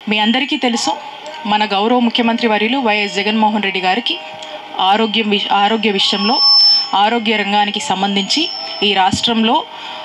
మీ అందరికీ తెలుసు మన గౌరవ ముఖ్యమంత్రి వర్యులు వైఎస్ జగన్మోహన్ రెడ్డి గారికి ఆరోగ్యం విష ఆరోగ్య విషయంలో ఆరోగ్య రంగానికి సంబంధించి ఈ రాష్ట్రంలో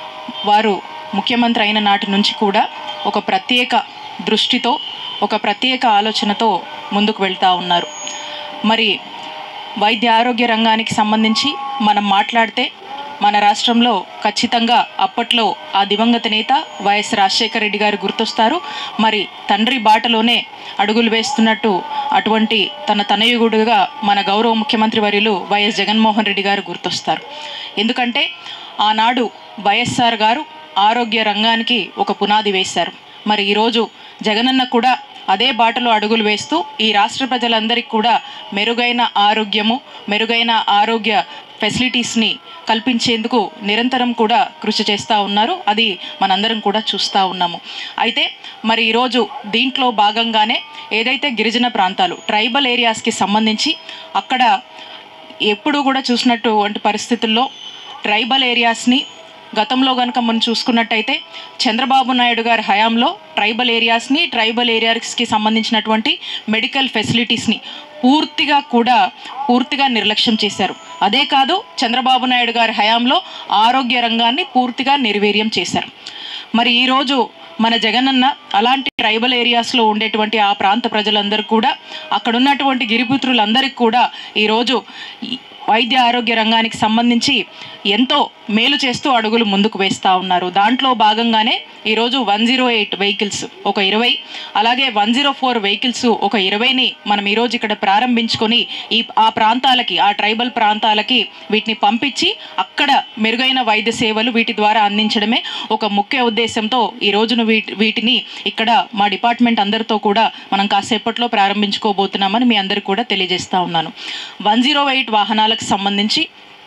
వారు ముఖ్యమంత్రి అయిన నాటి నుంచి కూడా ఒక ప్రత్యేక దృష్టితో ఒక ప్రత్యేక ఆలోచనతో ముందుకు వెళ్తూ ఉన్నారు మరి వైద్య ఆరోగ్య రంగానికి సంబంధించి మనం మాట్లాడితే మన రాష్ట్రంలో ఖచ్చితంగా అప్పట్లో ఆ దివంగత నేత వైఎస్ రాజశేఖర రెడ్డి గారు గుర్తొస్తారు మరి తండ్రి బాటలోనే అడుగులు వేస్తున్నట్టు అటువంటి తన తనయుగుడుగా మన గౌరవ ముఖ్యమంత్రి వర్యులు వైఎస్ జగన్మోహన్ రెడ్డి గారు గుర్తొస్తారు ఎందుకంటే ఆనాడు వైఎస్ఆర్ గారు ఆరోగ్య రంగానికి ఒక పునాది వేశారు మరి ఈరోజు జగనన్న కూడా అదే బాటలో అడుగులు వేస్తూ ఈ రాష్ట్ర ప్రజలందరికీ కూడా మెరుగైన ఆరోగ్యము మెరుగైన ఆరోగ్య ఫెసిలిటీస్ని కల్పించేందుకు నిరంతరం కూడా కృషి చేస్తూ ఉన్నారు అది మనందరం కూడా చూస్తూ ఉన్నాము అయితే మరి ఈరోజు దీంట్లో భాగంగానే ఏదైతే గిరిజన ప్రాంతాలు ట్రైబల్ ఏరియాస్కి సంబంధించి అక్కడ ఎప్పుడు కూడా చూసినటువంటి పరిస్థితుల్లో ట్రైబల్ ఏరియాస్ని గతంలో కనుక మనం చూసుకున్నట్టయితే చంద్రబాబు నాయుడు గారి హయాంలో ట్రైబల్ ఏరియాస్ని ట్రైబల్ ఏరియాస్కి సంబంధించినటువంటి మెడికల్ ఫెసిలిటీస్ని పూర్తిగా కూడా పూర్తిగా నిర్లక్ష్యం చేశారు అదే కాదు చంద్రబాబు నాయుడు గారి హయాంలో ఆరోగ్య రంగాన్ని పూర్తిగా నిర్వీర్యం చేశారు మరి ఈరోజు మన జగనన్న అలాంటి ట్రైబల్ ఏరియాస్లో ఉండేటువంటి ఆ ప్రాంత ప్రజలందరూ కూడా అక్కడ ఉన్నటువంటి గిరిపుత్రులందరికీ కూడా ఈరోజు ఈ వైద్య ఆరోగ్య రంగానికి సంబంధించి ఎంతో మేలు చేస్తూ అడుగులు ముందుకు వేస్తూ ఉన్నారు దాంట్లో భాగంగానే ఈరోజు వన్ జీరో ఎయిట్ వెహికల్స్ ఒక ఇరవై అలాగే వన్ జీరో ఫోర్ వెహికల్స్ ఒక ఇరవైని మనం ఈరోజు ఇక్కడ ప్రారంభించుకొని ఈ ఆ ప్రాంతాలకి ఆ ట్రైబల్ ప్రాంతాలకి వీటిని పంపించి అక్కడ మెరుగైన వైద్య సేవలు వీటి ద్వారా అందించడమే ఒక ముఖ్య ఉద్దేశంతో ఈ రోజున వీటి వీటిని ఇక్కడ మా డిపార్ట్మెంట్ అందరితో కూడా మనం కాసేపట్లో ప్రారంభించుకోబోతున్నామని మీ అందరికి కూడా తెలియజేస్తా ఉన్నాను వన్ జీరో ఎయిట్ వాహనాలకు సంబంధించి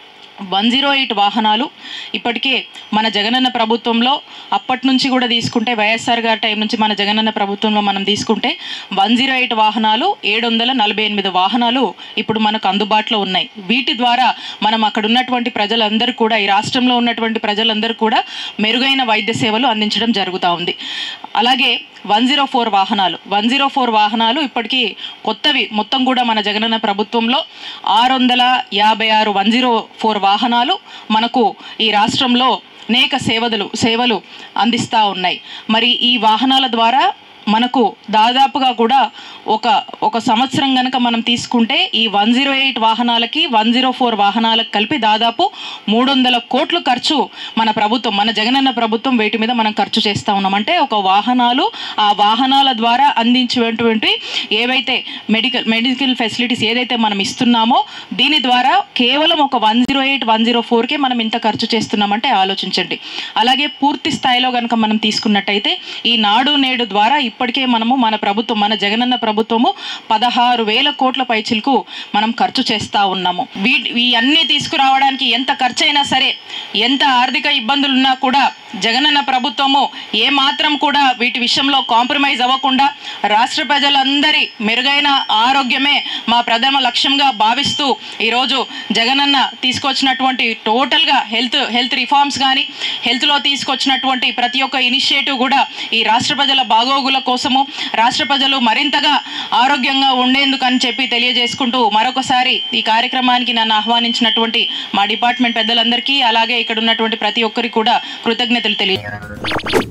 వన్ జీరో ఎయిట్ వాహనాలు ఇప్పటికే మన జగనన్న ప్రభుత్వంలో అప్పటి నుంచి కూడా తీసుకుంటే వైఎస్ఆర్ గారి టైం నుంచి మన జగనన్న ప్రభుత్వంలో మనం తీసుకుంటే వన్ జీరో ఎయిట్ వాహనాలు ఏడు వందల నలభై ఎనిమిది వాహనాలు ఇప్పుడు మనకు అందుబాటులో ఉన్నాయి వీటి ద్వారా మనం అక్కడ ఉన్నటువంటి ప్రజలందరూ కూడా ఈ రాష్ట్రంలో ఉన్నటువంటి ప్రజలందరూ కూడా మెరుగైన వైద్య సేవలు అందించడం జరుగుతూ ఉంది అలాగే వన్ జీరో ఫోర్ వాహనాలు వన్ జీరో ఫోర్ వాహనాలు ఇప్పటికీ కొత్తవి మొత్తం కూడా మన జగనన్న ప్రభుత్వంలో ఆరు వందల యాభై ఆరు వన్ జీరో ఫోర్ వాహనాలు మనకు ఈ రాష్ట్రంలో అనేక సేవలు సేవలు అందిస్తూ ఉన్నాయి మరి ఈ వాహనాల ద్వారా మనకు దాదాపుగా కూడా ఒక ఒక సంవత్సరం కనుక మనం తీసుకుంటే ఈ వన్ జీరో ఎయిట్ వాహనాలకి వన్ జీరో ఫోర్ వాహనాలకు కలిపి దాదాపు మూడు వందల కోట్లు ఖర్చు మన ప్రభుత్వం మన జగనన్న ప్రభుత్వం వీటి మీద మనం ఖర్చు చేస్తూ ఉన్నాం అంటే ఒక వాహనాలు ఆ వాహనాల ద్వారా అందించేటువంటి ఏవైతే మెడికల్ మెడికల్ ఫెసిలిటీస్ ఏదైతే మనం ఇస్తున్నామో దీని ద్వారా కేవలం ఒక one zero eight one zero ఫోర్కే మనం ఇంత ఖర్చు చేస్తున్నామంటే ఆలోచించండి అలాగే పూర్తి స్థాయిలో కనుక మనం తీసుకున్నట్టయితే ఈ నాడు నేడు ద్వారా ఇప్పటికే మనము మన ప్రభుత్వం మన జగనన్న ప్రభుత్వము పదహారు వేల కోట్ల పైచిలకు మనం ఖర్చు చేస్తూ ఉన్నాము వీ ఈ అన్నీ తీసుకురావడానికి ఎంత ఖర్చు అయినా సరే ఎంత ఆర్థిక ఇబ్బందులు ఉన్నా కూడా జగనన్న ప్రభుత్వము ఏ మాత్రం కూడా వీటి విషయంలో కాంప్రమైజ్ అవ్వకుండా రాష్ట్ర ప్రజలందరి మెరుగైన ఆరోగ్యమే మా ప్రథమ లక్ష్యంగా భావిస్తూ ఈరోజు జగనన్న తీసుకొచ్చినటువంటి టోటల్గా హెల్త్ హెల్త్ రిఫార్మ్స్ కానీ హెల్త్లో తీసుకొచ్చినటువంటి ప్రతి ఒక్క ఇనిషియేటివ్ కూడా ఈ రాష్ట్ర ప్రజల బాగోగుల కోసము రాష్ట్ర ప్రజలు మరింతగా ఆరోగ్యంగా ఉండేందుకు అని చెప్పి తెలియజేసుకుంటూ మరొకసారి ఈ కార్యక్రమానికి నన్ను ఆహ్వానించినటువంటి మా డిపార్ట్మెంట్ పెద్దలందరికీ అలాగే ఇక్కడ ఉన్నటువంటి ప్రతి ఒక్కరికి కూడా కృతజ్ఞతలు తెలియ